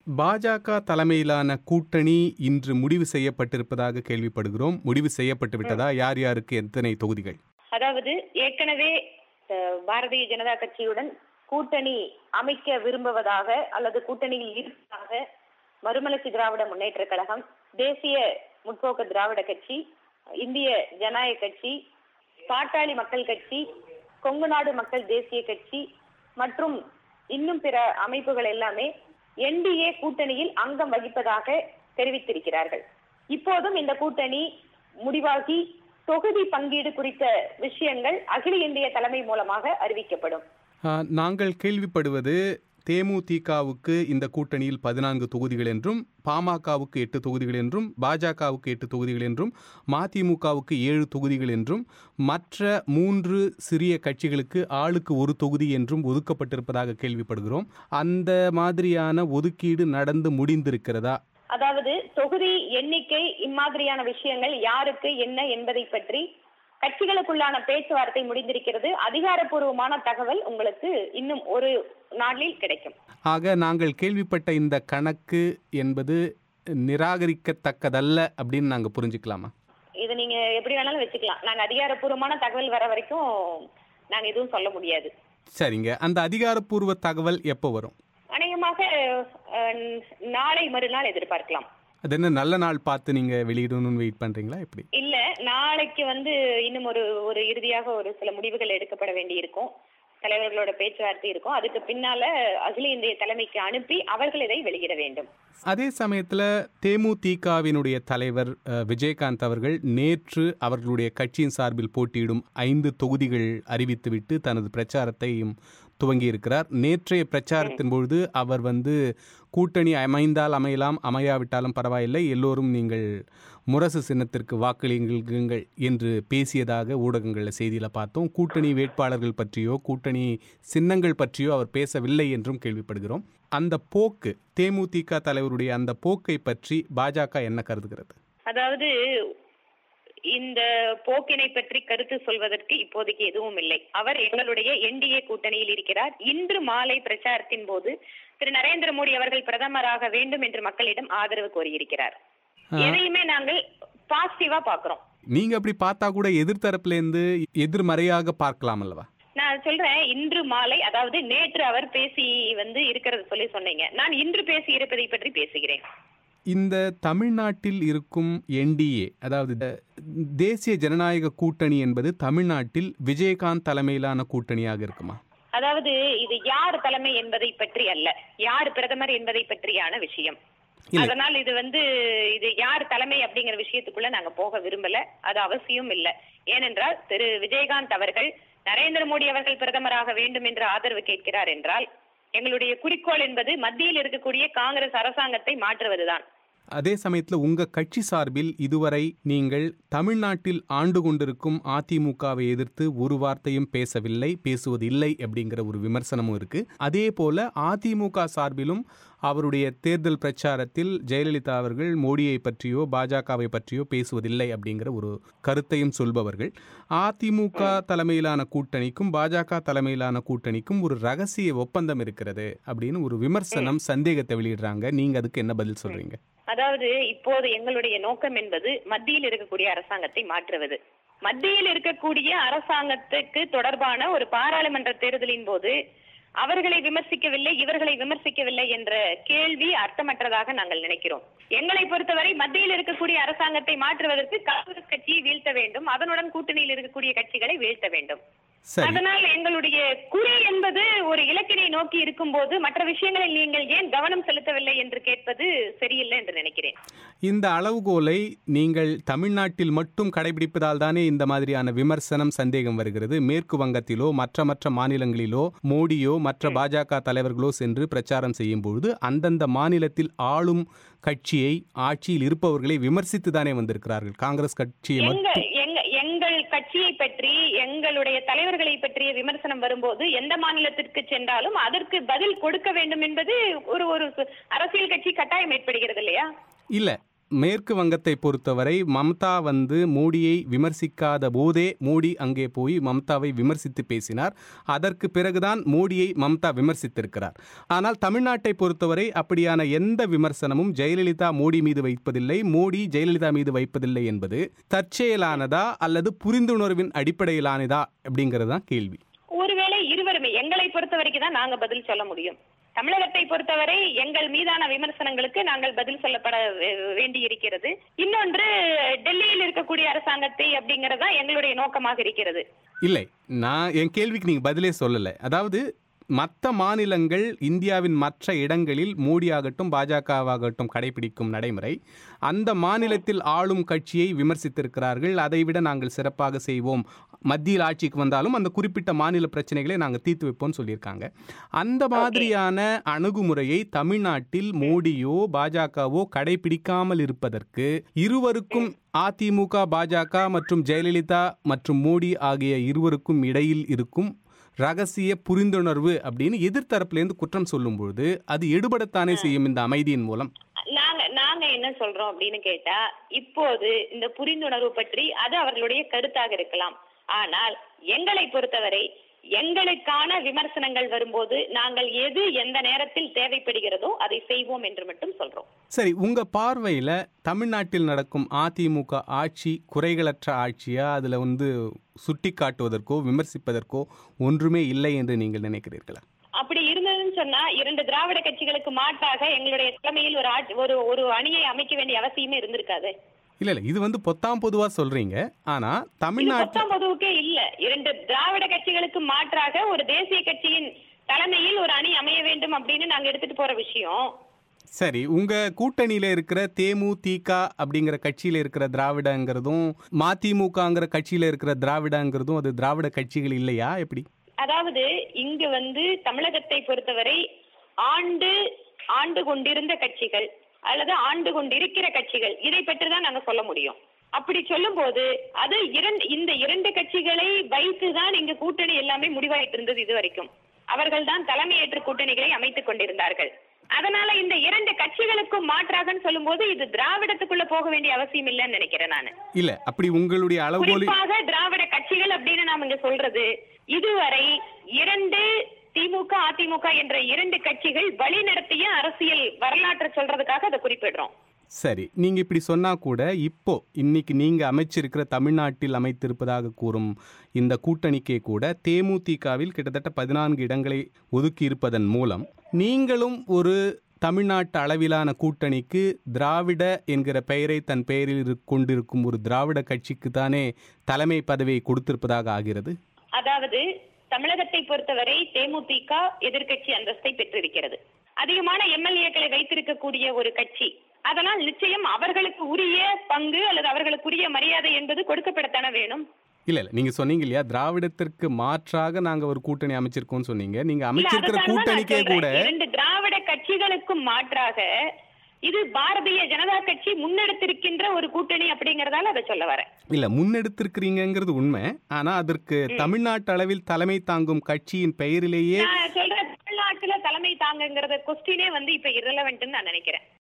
பாஜக தலைமையிலான கூட்டணி இன்று முடிவு செய்யப்பட்டிருப்பதாக கேள்விப்படுகிறோம் முடிவு செய்யப்பட்டு விட்டதா யார் யாருக்கு எத்தனை தொகுதிகள் அதாவது ஏற்கனவே அஹ், பாரதிய ஜனதா கட்சியுடன் கூட்டணி அமைக்க விரும்புவதாக அல்லது கூட்டணியில் இருப்பதாக மறுமலர்ச்சி திராவிட முன்னேற்ற கழகம் தேசிய முற்போக்கு திராவிட கட்சி இந்திய ஜனநாயக கட்சி பாட்டாளி மக்கள் கட்சி கொங்கு நாடு மக்கள் தேசிய கட்சி மற்றும் இன்னும் பிற அமைப்புகள் எல்லாமே என்டிஏ கூட்டணியில் அங்கம் வகிப்பதாக தெரிவித்திருக்கிறார்கள் இப்போதும் இந்த கூட்டணி முடிவாகி தொகுதி பங்கீடு குறித்த விஷயங்கள் அகில இந்திய தலைமை மூலமாக அறிவிக்கப்படும் ஆ, நாங்கள் கேள்விப்படுவது தேமுதிகவுக்கு இந்த கூட்டணியில் பதினான்கு தொகுதிகள் என்றும் பாமகவுக்கு எட்டு தொகுதிகள் என்றும் பாஜகவுக்கு எட்டு தொகுதிகள் என்றும் மதிமுகவுக்கு ஏழு தொகுதிகள் என்றும் மற்ற மூன்று சிறிய கட்சிகளுக்கு ஆளுக்கு ஒரு தொகுதி என்றும் ஒதுக்கப்பட்டிருப்பதாக கேள்விப்படுகிறோம் அந்த மாதிரியான ஒதுக்கீடு நடந்து முடிந்திருக்கிறதா அதாவது தொகுதி எண்ணிக்கை இம்மாதிரியான விஷயங்கள் யாருக்கு என்ன என்பதை பற்றி கட்சிகளுக்குள்ளான பேச்சுவார்த்தை முடிந்திருக்கிறது அதிகாரப்பூர்வமான தகவல் உங்களுக்கு இன்னும் ஒரு நாளில் கிடைக்கும் ஆக நாங்கள் கேள்விப்பட்ட இந்த கணக்கு என்பது நிராகரிக்கத்தக்கதல்ல அப்படின்னு நாங்கள் புரிஞ்சுக்கலாமா இது நீங்க எப்படி வேணாலும் வச்சுக்கலாம் நாங்க அதிகாரப்பூர்வமான தகவல் வர வரைக்கும் நாங்க எதுவும் சொல்ல முடியாது சரிங்க அந்த அதிகாரப்பூர்வ தகவல் எப்போ வரும் அநேகமாக அஹ், நாளை மறுநாள் எதிர்பார்க்கலாம் அது என்ன நல்ல நாள் பார்த்து நீங்க வெளியிடணும்னு வெயிட் பண்றீங்களா எப்படி இல்ல நாளைக்கு வந்து இன்னும் ஒரு ஒரு இறுதியாக ஒரு சில முடிவுகள் எடுக்கப்பட வேண்டி இருக்கும் தலைவர்களோட பேச்சுவார்த்தை இருக்கும் அதுக்கு பின்னால அகில இந்திய தலைமைக்கு அனுப்பி அவர்கள் இதை வெளியிட வேண்டும் அதே சமயத்தில் தேமுதிகவினுடைய தலைவர் அஹ், விஜயகாந்த் அவர்கள் நேற்று அவர்களுடைய கட்சியின் சார்பில் போட்டியிடும் ஐந்து தொகுதிகள் அறிவித்துவிட்டு தனது பிரச்சாரத்தையும் துவங்கியிருக்கிறார் நேற்றைய பிரச்சாரத்தின் பொழுது அவர் வந்து கூட்டணி அமைந்தால் அமையலாம் அமையாவிட்டாலும் பரவாயில்லை எல்லோரும் நீங்கள் முரசு சின்னத்திற்கு வாக்களியுங்கள் என்று பேசியதாக ஊடகங்களில் செய்தியில் பார்த்தோம் கூட்டணி வேட்பாளர்கள் பற்றியோ கூட்டணி சின்னங்கள் பற்றியோ அவர் பேசவில்லை என்றும் கேள்விப்படுகிறோம் அந்த போக்கு தேமுதிக தலைவருடைய அந்த போக்கை பற்றி பாஜக என்ன கருதுகிறது அதாவது இந்த போக்கினை பற்றி கருத்து சொல்வதற்கு இப்போதைக்கு எதுவும் இல்லை அவர் எங்களுடைய என்டிஏ கூட்டணியில் இருக்கிறார் இன்று மாலை பிரச்சாரத்தின் போது திரு நரேந்திர மோடி அவர்கள் பிரதமராக வேண்டும் என்று மக்களிடம் ஆதரவு கோரியிருக்கிறார் எதையுமே நாங்கள் பாசிட்டிவா பாக்குறோம் நீங்க அப்படி பார்த்தா கூட எதிர்த்தரப்புலேருந்து எதிர்மறையாக பார்க்கலாம் அல்லவா நான் சொல்றேன் இன்று மாலை அதாவது நேற்று அவர் பேசி வந்து இருக்கிறது சொல்லி சொன்னீங்க நான் இன்று பேசி இருப்பதை பற்றி பேசுகிறேன் இந்த தமிழ்நாட்டில் இருக்கும் என்டிஏ அதாவது த- தேசிய ஜனநாயக கூட்டணி என்பது தமிழ்நாட்டில் விஜயகாந்த் தலைமையிலான கூட்டணியாக இருக்குமா அதாவது இது யார் தலைமை என்பதை பற்றி அல்ல யார் பிரதமர் என்பதை பற்றியான விஷயம் இல்லை. அதனால் இது வந்து இது யார் தலைமை அப்படிங்கிற விஷயத்துக்குள்ள நாங்க போக விரும்பல அது அவசியம் இல்ல ஏனென்றால் திரு விஜயகாந்த் அவர்கள் நரேந்திர மோடி அவர்கள் பிரதமராக வேண்டும் என்று ஆதரவு கேட்கிறார் என்றால் எங்களுடைய குறிக்கோள் என்பது மத்தியில் இருக்கக்கூடிய காங்கிரஸ் அரசாங்கத்தை மாற்றுவதுதான் அதே சமயத்தில் உங்க கட்சி சார்பில் இதுவரை நீங்கள் தமிழ்நாட்டில் ஆண்டு கொண்டிருக்கும் அதிமுகவை எதிர்த்து ஒரு வார்த்தையும் பேசவில்லை பேசுவது இல்லை அப்படிங்கிற ஒரு விமர்சனமும் இருக்கு அதே போல அதிமுக சார்பிலும் அவருடைய தேர்தல் பிரச்சாரத்தில் ஜெயலலிதா அவர்கள் மோடியை பற்றியோ பாஜகவை பற்றியோ பேசுவதில்லை அப்படிங்கிற ஒரு கருத்தையும் சொல்பவர்கள் அதிமுக தலைமையிலான கூட்டணிக்கும் பாஜக தலைமையிலான கூட்டணிக்கும் ஒரு ரகசிய ஒப்பந்தம் இருக்கிறது அப்படின்னு ஒரு விமர்சனம் சந்தேகத்தை வெளியிடுறாங்க நீங்க அதுக்கு என்ன பதில் சொல்றீங்க அதாவது இப்போது எங்களுடைய நோக்கம் என்பது மத்தியில் இருக்கக்கூடிய அரசாங்கத்தை மாற்றுவது மத்தியில் இருக்கக்கூடிய அரசாங்கத்துக்கு தொடர்பான ஒரு பாராளுமன்ற தேர்தலின் போது அவர்களை விமர்சிக்கவில்லை இவர்களை விமர்சிக்கவில்லை என்ற கேள்வி அர்த்தமற்றதாக நாங்கள் நினைக்கிறோம் எங்களை பொறுத்தவரை மத்தியில் இருக்கக்கூடிய அரசாங்கத்தை மாற்றுவதற்கு காங்கிரஸ் கட்சியை வீழ்த்த வேண்டும் அதனுடன் கூட்டணியில் இருக்கக்கூடிய கட்சிகளை வீழ்த்த வேண்டும் சரி அதனால் எங்களுடைய குறி என்பது ஒரு இலக்கினை நோக்கி இருக்கும்போது மற்ற விஷயங்களில் நீங்கள் ஏன் கவனம் செலுத்தவில்லை என்று கேட்பது சரியில்லை என்று நினைக்கிறேன் இந்த அளவுகோலை நீங்கள் தமிழ்நாட்டில் மட்டும் கடைபிடிப்பதால் தானே இந்த மாதிரியான விமர்சனம் சந்தேகம் வருகிறது மேற்கு வங்கத்திலோ மற்ற மற்ற மாநிலங்களிலோ மோடியோ மற்ற பாஜக தலைவர்களோ சென்று பிரச்சாரம் செய்யும் பொழுது அந்தந்த மாநிலத்தில் ஆளும் கட்சியை ஆட்சியில் இருப்பவர்களை விமர்சித்து தானே வந்திருக்கிறார்கள் காங்கிரஸ் கட்சியை எங்க மட்டும் எங்க எங்கள் கட்சியை பற்றி எங்களுடைய தலைவர்களை பற்றிய விமர்சனம் வரும்போது எந்த மாநிலத்திற்கு சென்றாலும் அதற்கு பதில் கொடுக்க வேண்டும் என்பது ஒரு ஒரு சு- அரசியல் கட்சி கட்டாயம் ஏற்படுகிறது இல்லையா இல்ல மேற்கு வங்கத்தை பொறுத்தவரை மம்தா வந்து மோடியை விமர்சிக்காத போதே மோடி அங்கே போய் மம்தாவை விமர்சித்து பேசினார் அதற்கு பிறகுதான் மோடியை மம்தா விமர்சித்திருக்கிறார் ஆனால் தமிழ்நாட்டை பொறுத்தவரை அப்படியான எந்த விமர்சனமும் ஜெயலலிதா மோடி மீது வைப்பதில்லை மோடி ஜெயலலிதா மீது வைப்பதில்லை என்பது தற்செயலானதா அல்லது புரிந்துணர்வின் அடிப்படையிலானதா அப்படிங்கிறது தான் கேள்வி ஒருவேளை இருவருமே எங்களை பொறுத்த வரைக்கும் தான் நாங்க பதில் சொல்ல முடியும் தமிழகத்தை பொறுத்தவரை எங்கள் மீதான விமர்சனங்களுக்கு நாங்கள் பதில் சொல்லப்பட வே- வேண்டி இருக்கிறது இன்னொன்று டெல்லியில் இருக்கக்கூடிய அரசாங்கத்தை அப்படிங்கறது தான் எங்களுடைய நோக்கமாக இருக்கிறது இல்லை நான் என் கேள்விக்கு நீங்கள் பதிலே சொல்லலை அதாவது மற்ற மாநிலங்கள் இந்தியாவின் மற்ற இடங்களில் மோடி ஆகட்டும் பாஜகவாகட்டும் கடைபிடிக்கும் நடைமுறை அந்த மாநிலத்தில் ஆளும் கட்சியை விமர்சித்திருக்கிறார்கள் அதைவிட நாங்கள் சிறப்பாக செய்வோம் மத்தியில் ஆட்சிக்கு வந்தாலும் அந்த குறிப்பிட்ட மாநில பிரச்சனைகளை நாங்கள் தீர்த்து வைப்போம்னு சொல்லியிருக்காங்க அந்த மாதிரியான அணுகுமுறையை தமிழ்நாட்டில் மோடியோ பாஜகவோ கடைபிடிக்காமல் இருப்பதற்கு இருவருக்கும் அதிமுக பாஜக மற்றும் ஜெயலலிதா மற்றும் மோடி ஆகிய இருவருக்கும் இடையில் இருக்கும் ரகசிய புரிந்துணர்வு அப்படின்னு எதிர்த்தரப்புலேருந்து குற்றம் சொல்லும் பொழுது அது எடுபடத்தானே செய்யும் இந்த அமைதியின் மூலம் நாங்க நாங்க என்ன சொல்றோம் அப்படின்னு கேட்டா இப்போது இந்த புரிந்துணர்வு பற்றி அது அவர்களுடைய கருத்தாக இருக்கலாம் ஆனால் எங்களை பொறுத்தவரை எங்களுக்கான விமர்சனங்கள் வரும்போது நாங்கள் எது எந்த நேரத்தில் தேவைப்படுகிறதோ அதை செய்வோம் என்று மட்டும் சொல்றோம் சரி உங்க பார்வையில தமிழ்நாட்டில் நடக்கும் அதிமுக ஆட்சி குறைகளற்ற ஆட்சியா அதுல வந்து சுட்டி காட்டுவதற்கோ விமர்சிப்பதற்கோ ஒன்றுமே இல்லை என்று நீங்கள் நினைக்கிறீர்களா அப்படி இருந்ததுன்னு சொன்னா இரண்டு திராவிட கட்சிகளுக்கு மாற்றாக எங்களுடைய தலைமையில் ஒரு ஆட்சி- ஒரு ஒரு அணியை அமைக்க வேண்டிய அவசியமே இருந்திருக்காது இல்ல இல்ல இது வந்து பொத்தாம் பொதுவா சொல்றீங்க ஆனா இது தமிழ்நாட்டில் பத்தாம் பொதுவுக்கே இல்ல இரண்டு திராவிட கட்சிகளுக்கு மாற்றாக ஒரு தேசிய கட்சியின் தலைமையில் ஒரு அணி அமைய வேண்டும் அப்படின்னு நாங்க எடுத்துட்டு போற விஷயம் சரி உங்க கூட்டணியில இருக்கிற தேமுதிக அப்படிங்கிற கட்சியில இருக்கிற திராவிடங்கிறதும் மதிமுகங்கிற கட்சியில இருக்கிற திராவிடங்கிறதும் அது திராவிட கட்சிகள் இல்லையா எப்படி அதாவது இங்கு வந்து தமிழகத்தை பொறுத்தவரை ஆண்டு ஆண்டு கொண்டிருந்த கட்சிகள் அல்லது ஆண்டு கொண்டிருக்கிற கட்சிகள் இதை பற்றி தான் நாங்க சொல்ல முடியும் அப்படி சொல்லும்போது அது இரண்டு இந்த இரண்டு கட்சிகளை வைத்துதான் இங்கு கூட்டணி எல்லாமே முடிவாயிட்டு இருந்தது இது வரைக்கும் அவர்கள் தான் தலைமையேற்று கூட்டணிகளை அமைத்துக் கொண்டிருந்தார்கள் அதனால இந்த இரண்டு கட்சிகளுக்கும் மாற்றாகன்னு சொல்லும்போது இது திராவிடத்துக்குள்ள போக வேண்டிய அவசியம் இல்லைன்னு நினைக்கிறேன் நானு இல்ல அப்படி உங்களுடைய அளவுகோல் குறிப்பாக திராவிட கட்சிகள் அப்படின்னு நாம இங்க சொல்றது இதுவரை இரண்டு திமுக அதிமுக என்ற இரண்டு கட்சிகள் வழி நடத்திய அரசியல் வரலாற்றை சொல்றதுக்காக அதை குறிப்பிடுறோம் சரி நீங்க இப்படி சொன்னா கூட இப்போ இன்னைக்கு நீங்க அமைச்சிருக்கிற தமிழ்நாட்டில் அமைத்திருப்பதாக கூறும் இந்த கூட்டணிக்கே கூட தேமுதிகவில் கிட்டத்தட்ட பதினான்கு இடங்களை ஒதுக்கி இருப்பதன் மூலம் நீங்களும் ஒரு தமிழ்நாட்டு அளவிலான கூட்டணிக்கு திராவிட என்கிற பெயரை தன் பெயரில் இரு- கொண்டிருக்கும் ஒரு திராவிட கட்சிக்கு தானே தலைமை பதவியை கொடுத்திருப்பதாக ஆகிறது அதாவது தமிழகத்தை பொறுத்தவரை தேமுதிக எதிர்க்கட்சி அந்தஸ்தை பெற்றிருக்கிறது அதிகமான எம்எல்ஏக்களை வைத்திருக்கக்கூடிய ஒரு கட்சி அதனால் நிச்சயம் அவர்களுக்கு உரிய பங்கு அல்லது அவர்களுக்குரிய மரியாதை என்பது கொடுக்கப்படத்தானே வேணும் இல்ல இல்ல நீங்க சொன்னீங்க இல்லையா திராவிடத்திற்கு மாற்றாக நாங்க ஒரு கூட்டணி அமைச்சிருக்கோம்னு சொன்னீங்க நீங்க இல்ல, அமைச்சிருக்கிற அதுதான் நான் கூட்டணிக்கே சொல்றேன். கூட இரண்டு திராவிட கட்சிகளுக்கும் மாற்றாக இது பாரதிய ஜனதா கட்சி முன்னெடுத்திருக்கின்ற ஒரு கூட்டணி அப்படிங்கறதால அதை சொல்ல வரேன் இல்ல முன்னெடுத்திருக்கிறீங்கிறது உண்மை ஆனா அதற்கு தமிழ்நாட்டு அளவில் தலைமை தாங்கும் கட்சியின் பெயரிலேயே நான் சொல்றேன் தமிழ்நாட்டுல தலைமை தாங்கங்கிறத கொஸ்டினே வந்து இப்ப இரலவென்ட்னு நான் நினைக்கிறேன்